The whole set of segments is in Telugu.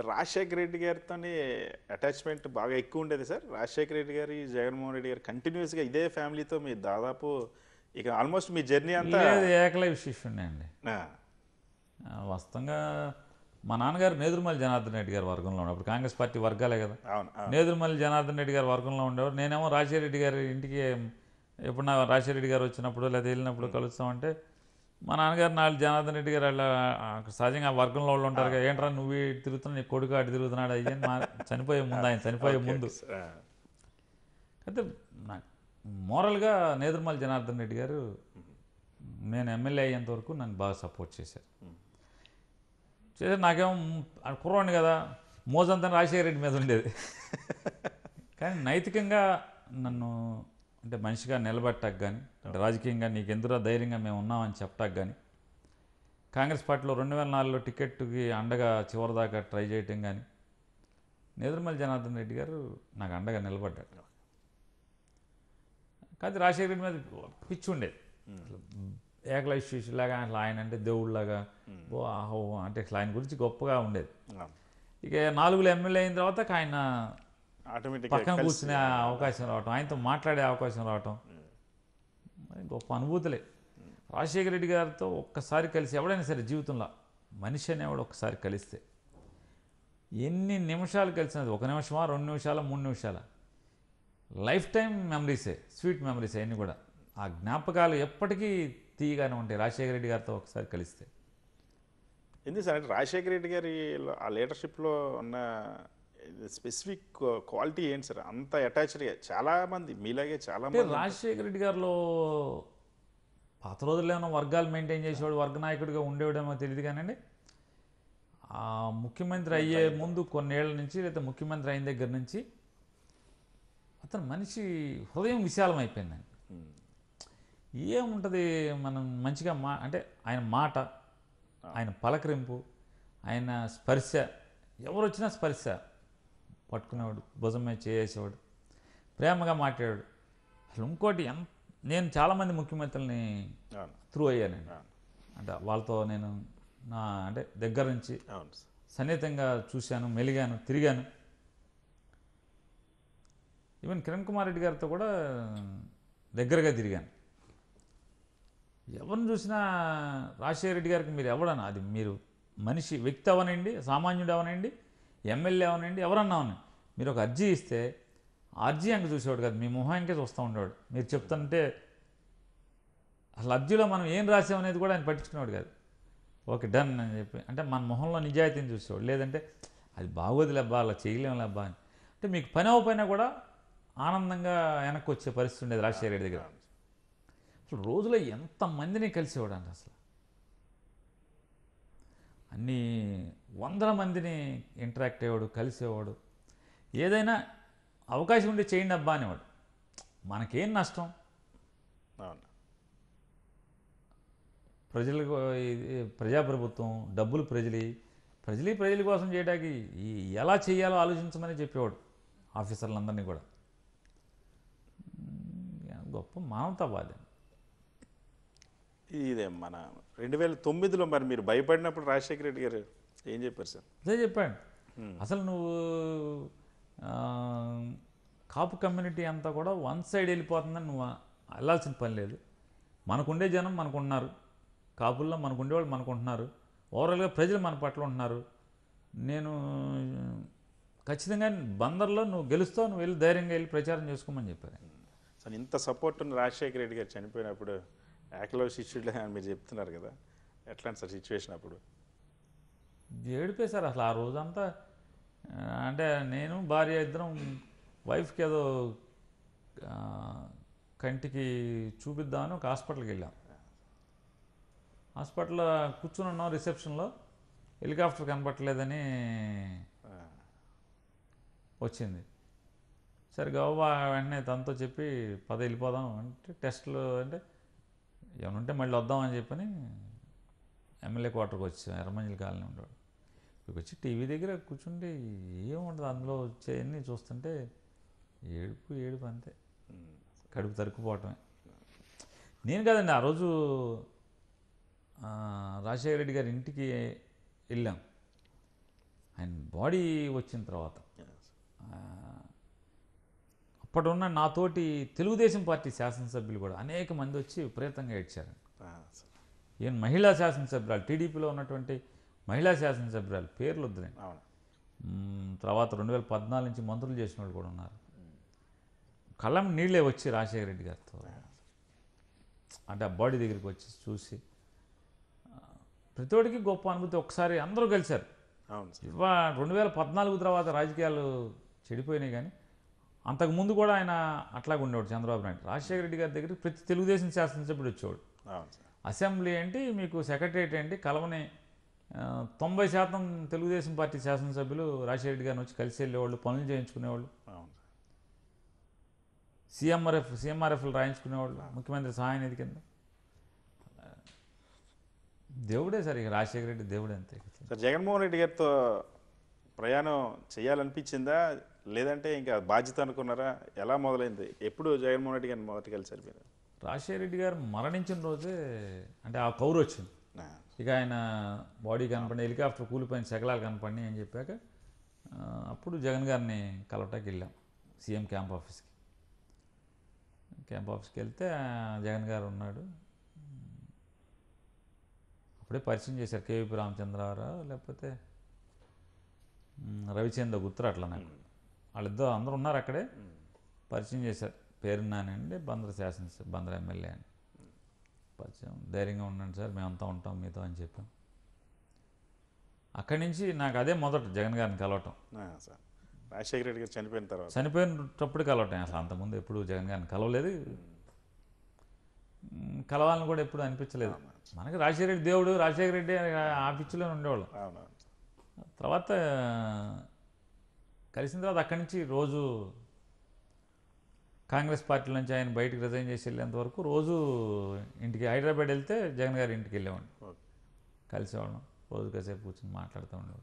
రాజశేఖర రెడ్డి గారితో అటాచ్మెంట్ బాగా ఎక్కువ ఉండేది సార్ రాజశేఖర రెడ్డి గారి జగన్మోహన్ రెడ్డి గారు కంటిన్యూస్గా ఇదే ఫ్యామిలీతో మీ దాదాపు ఇక ఆల్మోస్ట్ మీ జర్నీ అంతా లేదు ఏకలైవ్ శిష్యుడిని అండి ఆ, ఆ, వాస్తవంగా మా నాన్నగారు నేదురుమల్లి జనార్దన్ రెడ్డి గారి వర్గంలో ఉన్నప్పుడు కాంగ్రెస్ పార్టీ వర్గాలే కదా అవును అవును. నేదురుమల్లి జనార్దన్ రెడ్డి గారి వర్గంలో ఉండేవారు నేనేమో రాజశేఖర రెడ్డి గారి ఇంటికి ఎప్పుడు నా రాజశేఖర రెడ్డి గారు వచ్చినప్పుడు లేదా వెళ్ళినప్పుడు కలుస్తామంటే మా నాన్నగారు నాలుగు జనార్దన్ రెడ్డి గారు అలా ఆ, సహజంగా ఆ వర్గంలో వాళ్ళు ఉంటారు కదా ఏంట్రా నువ్వు ఇటు తిరుగుతున్నా నీ కొడుకు అటు తిరుగుతున్నాడు అయ్యి అని మా చనిపోయే ముందు ఆయన చనిపోయే ముందు ఆ, అయితే నాకు మోరల్గా నేదురుమల్లి జనార్దన్ రెడ్డి గారు నేను ఎమ్మెల్యే అయ్యేంత వరకు నన్ను బాగా సపోర్ట్ చేశారు చేస్తే నాకేమో ఆ కుర్రోడిని కదా మోజంతా రాజశేఖర రెడ్డి మీద ఉండేది కానీ నైతికంగా నన్ను అంటే మనిషిగా నిలబెట్టకు కానీ అంటే రాజకీయంగా నీకు ఎందులో ధైర్యంగా మేము ఉన్నామని చెప్పటానికి కానీ కాంగ్రెస్ పార్టీలో రెండు వేల నాలుగులో టికెట్కి అండగా చివరిదాకా ట్రై చేయటం కానీ నేదురుమల్లి జనార్దన్ రెడ్డి గారు నాకు అండగా నిలబడ్డాడు కాదు రాజశేఖర రెడ్డి మీద పిచ్చి ఉండేది ఏకలైఫ్ లాగా అట్లా ఆయన అంటే దేవుళ్ళలాగా ఓ ఆహో అంటే ఇట్లా ఆయన గురించి గొప్పగా ఉండేది అవును. ఇక నాలుగులో ఎమ్మెల్యే అయిన తర్వాత ఆయన ఆటోమేటిక్గా పక్కన కలిసి- కూర్చునే అవకాశం రావటం ఆయనతో మాట్లాడే అవకాశం రావటం మరి గొప్ప అనుభూతులే రాజశేఖర రెడ్డి గారితో ఒక్కసారి కలిసి ఎవడైనా సరే జీవితంలో మనిషి అనేవాడు ఒక్కసారి కలిస్తే ఎన్ని నిమిషాలు కలిసినది ఒక నిమిషమా రెండు నిమిషాల మూడు నిమిషాల లైఫ్ టైం మెమరీసే స్వీట్ మెమరీసే అన్నీ కూడా ఆ జ్ఞాపకాలు ఎప్పటికీ తీయగానే ఉంటాయి రాజశేఖర రెడ్డి గారితో ఒకసారి కలిస్తే ఎందుకు సార్ అంటే రాజశేఖర రెడ్డి గారి లో- ఆ లీడర్షిప్లో ఉన్న స్పెసిఫిక్ క్వాలిటీ ఏంటి సార్ అంత అటాచ్డ్గా చాలా మంది మీలాగే చాలా అంటే మంది రాజశేఖర రెడ్డి గారిలో పాత రోజుల్లో ఏమైనా వర్గాలు మెయింటైన్ చేసేవాడు వర్గ నాయకుడిగా ఉండేవాడేమో తెలియదు కానండి ఆ ముఖ్యమంత్రి అయ్యే ముందు కొన్నేళ్ల నుంచి లేదా ముఖ్యమంత్రి అయిన దగ్గర నుంచి అతను మనిషి హృదయం విశాలం అయిపోయిందండి ఏముంటుంది మనం మంచిగా మా అంటే ఆయన మాట ఆయన పలకరింపు ఆయన స్పర్శ ఎవరు వచ్చినా స్పర్శ పట్టుకునేవాడు భుజం మీద చేసేవాడు ప్రేమగా మాట్లాడాడు అసలు ఇంకోటి ఎంత నేను చాలామంది ముఖ్యమంత్రుల్ని అవును త్రూ అయ్యానండి అవును అంటే వాళ్ళతో నేను నా అంటే దగ్గర నుంచి అవును సార్ సన్నిహితంగా చూశాను మెలిగాను తిరిగాను ఈవెన్ కిరణ్ కుమార్ రెడ్డి గారితో కూడా దగ్గరగా తిరిగాను ఎవరిని చూసినా రాజశేఖర రెడ్డి గారికి మీరు ఎవడన్నా అది మీరు మనిషి వ్యక్తి అవనండి సామాన్యుడు అవనండి ఎమ్మెల్యే అవనండి ఎవరన్నా అవనండి మీరు ఒక అర్జీ ఇస్తే ఆ అర్జీ అంక చూసేవాడు కాదు మీ మొహానికే చూస్తూ ఉండేవాడు మీరు చెప్తుంటే అసలు అర్జీలో మనం ఏం రాసామనేది కూడా ఆయన పట్టించుకునేవాడు కాదు ఓకే డన్ అని చెప్పి అంటే మన మొహంలో నిజాయితీని చూసేవాడు లేదంటే అది బాగోదులే అబ్బా అలా చేయలేములే అబ్బా అని అంటే మీకు పని అవ్వకపోయినా కూడా ఆనందంగా వెనక్కి వచ్చే పరిస్థితి ఉండేది రాజశేఖర రెడ్డి దగ్గర అసలు రోజులో ఎంతమందిని కలిసేవాడు అంట అసలు అన్ని వందల మందిని ఇంటరాక్ట్ అయ్యేవాడు కలిసేవాడు ఏదైనా అవకాశం ఉంటే చేయండి అబ్బా అనేవాడు మనకేం నష్టం అవును ప్రజలకు ఇది ప్రజాప్రభుత్వం డబ్బులు ప్రజలి ప్రజలు ప్రజల కోసం చేయడానికి ఈ ఎలా చేయాలో ఆలోచించమని చెప్పేవాడు ఆఫీసర్లందరినీ కూడా ఉమ్, గొప్ప మానవతావాది ఇదే మన రెండు వేల తొమ్మిదిలో మరి మీరు భయపడినప్పుడు రాజశేఖర రెడ్డి గారు ఏం చెప్పారు సార్ అదే చెప్పాడు అసలు నువ్వు ఆ, కాపు కమ్యూనిటీ అంతా కూడా వన్ సైడ్ వెళ్ళిపోతుందని నువ్వు వెళ్ళాల్సిన పని లేదు మనకుండే జనం మనకున్నారు కాపుల్లో మనకుండే వాళ్ళు మనకుంటున్నారు ఓవరాల్గా ప్రజలు మన పట్ల ఉంటున్నారు నేను ఖచ్చితంగా బందర్లో నువ్వు గెలుస్తావు నువ్వు వెళ్ళి ధైర్యంగా వెళ్ళి ప్రచారం చేసుకోమని చెప్పారు సార్ ఇంత సపోర్ట్ ఉన్న రాజశేఖర రెడ్డి గారు చనిపోయినప్పుడు ఏకలవ శిష్యుడు అని మీరు చెప్తున్నారు కదా ఎట్లాంటి సార్ సిచ్యువేషన్ అప్పుడు ఏడిపే సార్ అసలు ఆ రోజంతా ఆ, అంటే నేను భార్య ఇద్దరం వైఫ్కి ఏదో ఆ, కంటికి చూపిద్దామని ఒక హాస్పిటల్కి వెళ్ళాం హాస్పిటల్లో కూర్చుని ఉన్నాం రిసెప్షన్లో హెలికాప్టర్ కనపట్లేదని ఆ, వచ్చింది సరే గవ్వ వెంటనే తనతో చెప్పి పద వెళ్ళిపోదాం అంటే టెస్టులు అంటే ఏమైనా ఉంటే మళ్ళీ వద్దామని చెప్పని ఎమ్మెల్యే క్వార్టర్కి వచ్చాం ఎర్రమంజిల్ కాలనీ ఉండేవాడు ఇక్కడికి వచ్చి టీవీ దగ్గర కూర్చుంటే ఏముండదు అందులో వచ్చేయన్నీ చూస్తుంటే ఏడుపు ఏడుపు అంతే ఉమ్, కడుపు తరుక్కుపోవటమే నేను కదండి ఆ రోజు ఆ, రాజశేఖర రెడ్డి గారి ఇంటికి వెళ్ళాం ఆయన బాడీ వచ్చిన తర్వాత ఆ, అప్పుడున్న నాతోటి తెలుగుదేశం పార్టీ శాసనసభ్యులు కూడా అనేక మంది వచ్చి విపరీతంగా ఏడ్చారు ఆ, సార్. ఈయన మహిళా శాసనసభ్యురాలు టీడీపీలో ఉన్నటువంటి మహిళా శాసనసభ్యురాలు పేర్లు వద్దులేండి అవును మ్మ్, తర్వాత రెండు వేల పద్నాలుగు నుంచి మంత్రులు చేసిన వాళ్ళు కూడా ఉన్నారు కళ్ళం నీళ్ళే వచ్చి రాజశేఖర రెడ్డి గారితో అంటే ఆ బాడీ దగ్గరికి వచ్చి చూసి ఆ, ప్రతివాడికి గొప్ప అనుభూతి ఒకసారి అందరూ కలిశారు అవును సార్ ఇవా రెండు వేల పద్నాలుగు తర్వాత రాజకీయాలు చెడిపోయినాయి కానీ అంతకుముందు కూడా ఆయన అట్లాగే ఉండేవాడు చంద్రబాబు నాయుడు రాజశేఖర రెడ్డి గారి దగ్గరికి ప్రతి తెలుగుదేశం శాసనసభ్యుడు వచ్చేవాడు అవును సార్ అసెంబ్లీ ఏంటి మీకు సెక్రటరియట్ ఏంటి కలవని ఆ, తొంభై శాతం తెలుగుదేశం పార్టీ శాసనసభ్యులు రాజశేఖర రెడ్డి గారిని వచ్చి కలిసి వెళ్ళేవాళ్ళు పనులు చేయించుకునేవాళ్ళు అవును సార్ సీఎంఆర్ఎఫ్ సీఎంఆర్ఎఫ్లు రాయించుకునేవాళ్ళు ముఖ్యమంత్రి సహాయ నిధి కింద దేవుడే సార్ ఇక రాజశేఖర రెడ్డి దేవుడే అంతే సార్ జగన్మోహన్ రెడ్డి గారితో ప్రయాణం చేయాలనిపించిందా లేదంటే ఇంకా బాధ్యత అనుకున్నారా ఎలా మొదలైంది ఎప్పుడు జగన్మోహన్ రెడ్డి గారిని మొదటి కలిసారు మీరు రాజశేఖర రెడ్డి గారు మరణించిన రోజే అంటే ఆ కౌరు వచ్చింది ఆ, ఇక ఆయన బాడీ కనపడి హెలికాప్టర్ కూలిపోయిన శకలాలు కనపడి అని చెప్పాక ఆ, అప్పుడు జగన్ గారిని కలవటానికి వెళ్ళాం సీఎం క్యాంప్ ఆఫీస్కి క్యాంప్ ఆఫీస్కి వెళ్తే ఆ, జగన్ గారు ఉన్నాడు అప్పుడే పరిచయం చేశారు కేవీపీ రామచంద్రరావు లేకపోతే మ్, రవిచంద్ర గుర్తురు అట్లా నాకు వాళ్ళిద్దరు అందరూ ఉన్నారు అక్కడే పరిచయం చేశారు పేరు నానండి బంద్ర శాసనసభ బంద్ర ఎమ్మెల్యే అని పరిచయం ధైర్యంగా ఉండండి సార్ మేమంతా ఉంటాం మీతో అని చెప్పాం అక్కడి నుంచి నాకు అదే మొదట జగన్ గారిని కలవటం ఆ, సార్ రాజశేఖర రెడ్డి గారు చనిపోయిన తర్వాత చనిపోయినప్పుడు కలవటం అసలు అంతకుముందు ఎప్పుడు జగన్ గారిని కలవలేదు మ్, కలవాలని కూడా ఎప్పుడు అనిపించలేదు మనకి రాజశేఖర రెడ్డి దేవుడు రాజశేఖర రెడ్డి ఆ పిచ్చిలో ఉండేవాళ్ళం అవును తర్వాత కలిసిన తర్వాత అక్కడి నుంచి రోజు కాంగ్రెస్ పార్టీ నుంచి ఆయన బయటకు రిజైన్ చేసి వెళ్ళేంత వరకు రోజు ఇంటికి హైదరాబాద్ వెళ్తే జగన్ గారి ఇంటికి వెళ్ళేవాడిని ఓకే కలిసేవాళ్ళం రోజు కాసేపు కూర్చొని మాట్లాడుతూ ఉండేవాడు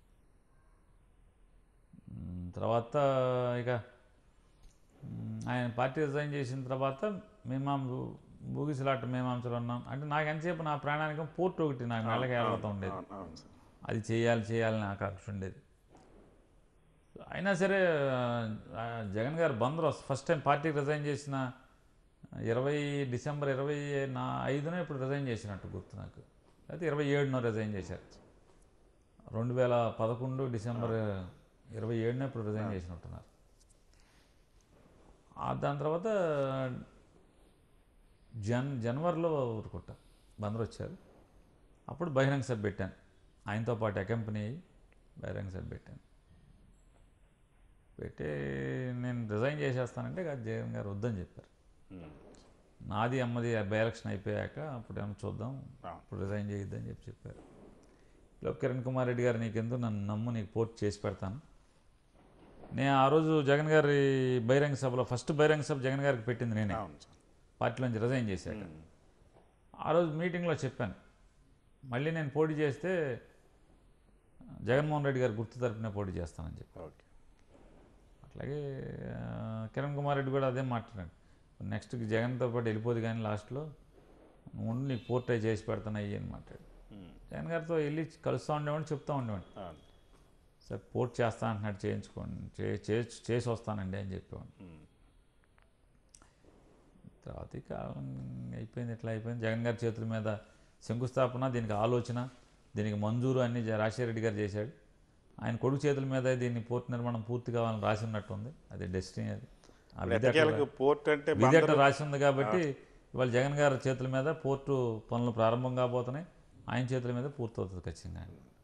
మ్, తర్వాత ఇక మ్, ఆయన పార్టీ రిజైన్ చేసిన తర్వాత మేమాం బూగిసలాట మేమాంసలో ఉన్నాం అంటే నాకు ఎంతసేపు నా ప్రాణానికి పోర్ట్ ఒకటి నాకు మెల్లగా ఏర్పడుతూ ఉండేది అవును అవును సార్ అది చేయాలి చేయాలని ఆకాంక్ష ఉండేది అయినా సరే ఆ, జగన్ గారు బందరు ఫస్ట్ టైం పార్టీకి రిజైన్ చేసిన ఇరవై డిసెంబర్ ఇరవై నా ఐదున ఇప్పుడు రిజైన్ చేసినట్టు గుర్తు నాకు అయితే ఇరవై ఏడున రిజైన్ చేశారు రెండు వేల పదకొండు డిసెంబర్ ఇరవై ఏడున ఇప్పుడు రిజైన్ చేసినట్టున్నారు ఆ దాని తర్వాత జన్ జనవరిలో ఊరుకుంటా బందరు వచ్చారు అప్పుడు బహిరంగ సభ పెట్టాను ఆయనతో పాటు అకంపెనీ అయ్యి బహిరంగ సభ పెట్టాను పెట్టి నేను రిజైన్ చేసేస్తానంటే కాదు జగన్ గారు వద్దని చెప్పారు ఉమ్. నాది అమ్మది బై ఎలక్షన్ అయిపోయాక అప్పుడు ఏమన్నా చూద్దాం ఆ. అప్పుడు రిజైన్ చేయొద్దని చెప్పి చెప్పారు లోపు కిరణ్ కుమార్ రెడ్డి గారు నీకెందుకు నన్ను నమ్ము నీకు పోర్ట్ చేసి పెడతాను నేను ఆ రోజు జగన్ గారి బహిరంగ సభలో ఫస్ట్ బహిరంగ సభ జగన్ గారికి పెట్టింది నేనే అవును సార్ పార్టీలోంచి రిజైన్ చేశాక ఉమ్. ఆ రోజు మీటింగ్లో చెప్పాను మళ్ళీ నేను పోటీ చేస్తే జగన్మోహన్ రెడ్డి గారు గుర్తు తరపునే పోటీ చేస్తానని చెప్పి ఓకే అట్లాగే ఆ, కిరణ్ కుమార్ రెడ్డి కూడా అదే మాట్లాడాడు నెక్స్ట్ జగన్తో పాటు వెళ్ళిపోదు కానీ లాస్ట్లో నువ్వు ఉండు, నీకు పోర్ట్రై చేసి పెడతాను అయ్యి అని మాట్లాడు ఉమ్. జగన్ గారితో వెళ్ళి కలుస్తూ ఉండేవాడిని చెప్తూ ఉండేవాడిని అవును సార్ పోర్ట్ చేస్తా అంటున్నాడు చేయించుకోండి చే- చే- చేసి వస్తానండి అని చెప్పేవాడిని ఉమ్. తర్వాత ఈ కాలం అయిపోయింది ఎట్లా అయిపోయింది జగన్ గారి చేతుల మీద శంకుస్థాపన దీనికి ఆలోచన దీనికి మంజూరు అన్ని జ- రాజశేఖర రెడ్డి గారు చేశాడు ఆయన కొడుకు చేతుల మీద దీన్ని పూర్తి నిర్మాణం పూర్తి కావాలని రాసి ఉన్నట్టుంది అది డెస్టినీ అది ఆ విధి అట్లా- వెతకేలకు పోర్ట్ అంటే విధి బందరు అట్లా రాసి ఉంది కాబట్టి ఇవాళ జగన్ గారి చేతుల మీద పోర్టు పనులు ప్రారంభం కాబోతున్నాయి ఆయన చేతుల మీద పూర్తవుతుంది ఖచ్చితంగా